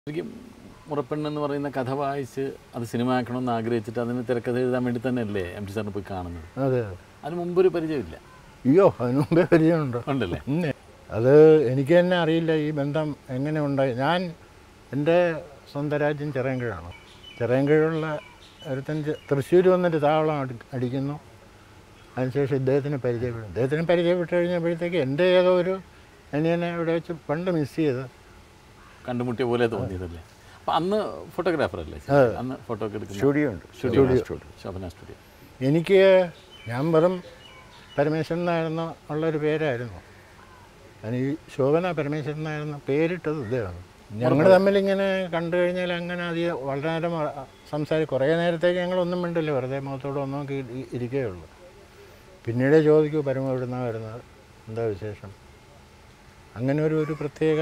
ശരിക്കും മുറപ്പെണ്ണ് എന്ന് പറയുന്ന കഥ വായിച്ച് അത് സിനിമ ആക്കണമെന്ന് ആഗ്രഹിച്ചിട്ട് അതിന് തിരക്കഥ എഴുതാൻ വേണ്ടി തന്നെയല്ലേ എം ടി സാറിന് പോയി കാണുന്നത് അതെ അതിന് മുമ്പൊരു പരിചയമില്ല അയ്യോ അതിന് മുമ്പേ പരിചയമുണ്ട് ഉണ്ടല്ലേ ഉം. അത് എനിക്ക് തന്നെ അറിയില്ല ഈ ബന്ധം എങ്ങനെ ഉണ്ടായി ഞാൻ എൻ്റെ സ്വന്തം രാജ്യം ചിറയൻകീഴാണ് ചിറയൻകീഴുള്ള ഒരുത്തൻ ചെ- തൃശ്ശൂർ വന്നിട്ട് താവളം അടി അടിക്കുന്നു അതിനുശേഷം ഇദ്ദേഹത്തിന് പരിചയപ്പെടും ഇദ്ദേഹത്തിന് പരിചയപ്പെട്ട് കഴിഞ്ഞപ്പോഴത്തേക്ക് എൻ്റെ ഏതോ ഒരു അനിയനെ ഇവിടെ വെച്ച് പണ്ട് മിസ് ചെയ്ത് കണ്ടുമുട്ടിയ പോലെ തോന്നിയതല്ലേ അപ്പം അന്ന് ഫോട്ടോഗ്രാഫർ അല്ലേ അന്ന് ഫോട്ടോ ഒക്കെ എടുക്കുന്ന സ്റ്റുഡിയോ ഉണ്ട് സ്റ്റുഡിയോ സ്റ്റുഡിയോ ശോഭന സ്റ്റുഡിയോ എനിക്ക് ഞാൻ വെറും പരമേശ്വരൻ നായർന്ന ഉള്ളൊരു പേരായിരുന്നു അതിന് ഈ ശോഭന പരമേശ്വരൻ നായർന്ന പേരിട്ടത് ഇദ്ദേഹമാണ് ഞങ്ങൾ തമ്മിൽ ഇങ്ങനെ കണ്ടു കഴിഞ്ഞാൽ അങ്ങനെ അധികം വളരെ നേരം സംസാരിക്കും കുറേ നേരത്തേക്ക് ഞങ്ങളൊന്നും മിണ്ടില്ല വെറുതെ മുഖത്തോട് ഒന്നും നോക്കി ഇരി- ഇരിക്കുകയുള്ളൂ പിന്നീട് ചോദിക്കൂ പരമ എവിടുന്നാണ് വരുന്നത് എന്താ വിശേഷം അങ്ങനെ ഒരു ഒരു പ്രത്യേക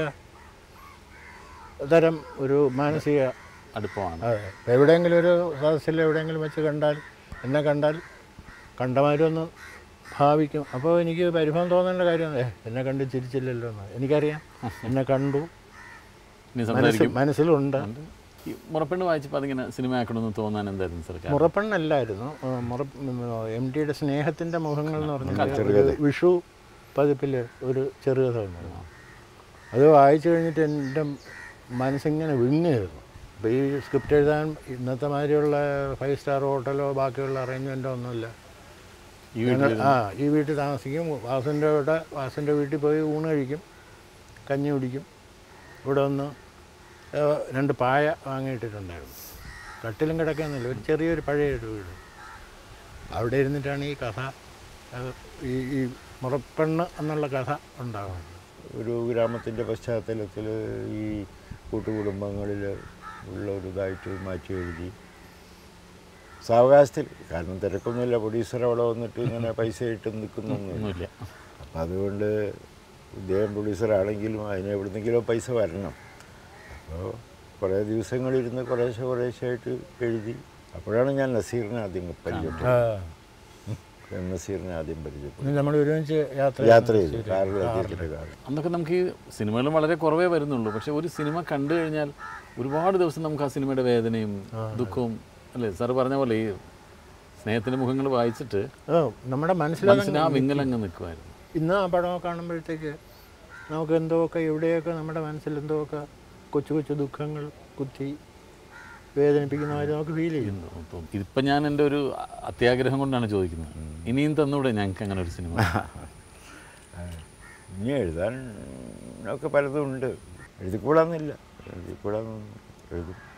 തരം ഒരു മാനസിക അടുപ്പമാണ് അതെ ഇപ്പം എവിടെയെങ്കിലും ഒരു സദസ്സിൽ എവിടെയെങ്കിലും വെച്ച് കണ്ടാൽ എന്നെ കണ്ടാൽ കണ്ടമാരും ഒന്ന് ഭാവിക്കും അപ്പോൾ എനിക്ക് പരിഭവം തോന്നേണ്ട കാര്യം ഏ എന്നെ കണ്ട് ചിരിച്ചില്ലല്ലോ എന്ന് എനിക്കറിയാം എന്നെ കണ്ടു ഇനി മനസ്സിൽ സംസാരിക്കും മനസ്സിലുണ്ട് ഈ മുറപ്പെണ്ണ് വായിച്ചപ്പോൾ അതിങ്ങനെ സിനിമ ആക്കണമെന്ന് തോന്നാൻ എന്തായിരുന്നു സർക്കാർ മുറപ്പെണ്ണല്ലായിരുന്നു ആ, മുറ എം ടിയുടെ സ്നേഹത്തിൻ്റെ മുഖങ്ങൾ എന്ന് പറഞ്ഞാൽ ഒരു വിഷു പതിപ്പിൽ ഒരു ചെറുകഥ ഉണ്ടായിരുന്നു അത് വായിച്ചു കഴിഞ്ഞിട്ട് എൻ്റെ മനസ്സിങ്ങനെ വിങ്ങായിരുന്നു അപ്പോൾ ഈ സ്ക്രിപ്റ്റ് എഴുതാൻ ഇന്നത്തെ മാതിരിയുള്ള ഫൈവ് സ്റ്റാർ ഹോട്ടലോ ബാക്കിയുള്ള അറേഞ്ച്മെൻറ്റോ ഒന്നുമില്ല ഈ ഞങ്ങൾ ആ ഈ വീട്ടിൽ താമസിക്കും വാസുൻ്റെ ഇവിടെ വാസുൻ്റെ വീട്ടിൽ പോയി ഊണ് കഴിക്കും കഞ്ഞി കുടിക്കും ഇവിടെ ഒന്ന് ഏ, രണ്ട് പായ വാങ്ങിയിട്ടിട്ടുണ്ടായിരുന്നു കട്ടിലും കിടക്കുന്നില്ല ഒരു ചെറിയൊരു പഴയ ഒരു വീട് അവിടെ ഇരുന്നിട്ടാണ് ഈ കഥ അത് ഈ ഈ മുറപ്പെണ്ണ് എന്നുള്ള കഥ ഉണ്ടാകുന്നത് ഒരു ഗ്രാമത്തിൻ്റെ പശ്ചാത്തലത്തിൽ ഈ കൂട്ടുകുടുംബങ്ങളിൽ ഉള്ള ഒരു ഇതായിട്ട് മാറ്റി എഴുതി സാവകാശത്തിൽ കാരണം തിരക്കൊന്നുമില്ല പ്രൊഡ്യൂസർ അവിടെ വന്നിട്ട് ഇങ്ങനെ പൈസ ഇട്ട് നിൽക്കുന്നൊന്നുമില്ല ഒന്നുമില്ല അപ്പം അതുകൊണ്ട് ഇദ്ദേഹം പ്രൊഡ്യൂസറാണെങ്കിലും അതിന് എവിടുന്നെങ്കിലും പൈസ വരണം അപ്പോൾ കുറേ ദിവസങ്ങളിരുന്ന് കുറേശ്ശെ കുറേശ്ശെ ആയിട്ട് എഴുതി അപ്പോഴാണ് ഞാൻ നസീറിനെ ആദ്യം പരിചയപ്പെട്ടത് എം നസീറിനെ ആദ്യം പരിചയപ്പെട്ടത് നമ്മൾ ഒരുമിച്ച് യാത്ര യാത്ര ചെയ്തു കാറിൽ അദ്ദേഹത്തിൻ്റെ കാറിൽ അന്നൊക്കെ നമുക്ക് ഈ സിനിമകളും വളരെ കുറവേ വരുന്നുള്ളൂ പക്ഷെ ഒരു സിനിമ കണ്ടു കഴിഞ്ഞാൽ ഒരുപാട് ദിവസം നമുക്ക് ആ സിനിമയുടെ വേദനയും ദുഃഖവും അല്ലേ സാറ് പറഞ്ഞ പോലെ ഈ സ്നേഹത്തിൻ്റെ മുഖങ്ങൾ വായിച്ചിട്ട് ഓ നമ്മുടെ മനസ്സിലത് മനസ്സിന് ആ വിങ്ങലങ്ങ് നിൽക്കുമായിരുന്നു ഇന്ന് ആ പടം കാണുമ്പോഴത്തേക്ക് നമുക്ക് എന്തോക്കെ എവിടെയൊക്കെ നമ്മുടെ മനസ്സിൽ എന്തോക്കെ കൊച്ചു കൊച്ചു ദുഃഖങ്ങൾ കുത്തി വേദനിപ്പിക്കുന്നതായിട്ട് നമുക്ക് ഫീൽ ചെയ്യും തോന്നും. ഇതിപ്പം ഞാൻ എൻ്റെ ഒരു അത്യാഗ്രഹം കൊണ്ടാണ് ചോദിക്കുന്നത് ഇനിയും തന്നൂടെ ഞങ്ങൾക്ക് അങ്ങനെ ഒരു സിനിമ ഇനി എഴുതാൻ ഒക്കെ പലതും ഉണ്ട് എഴുതിക്കൂടാന്നില്ല എഴുതിക്കൂടാന്ന് എഴുതും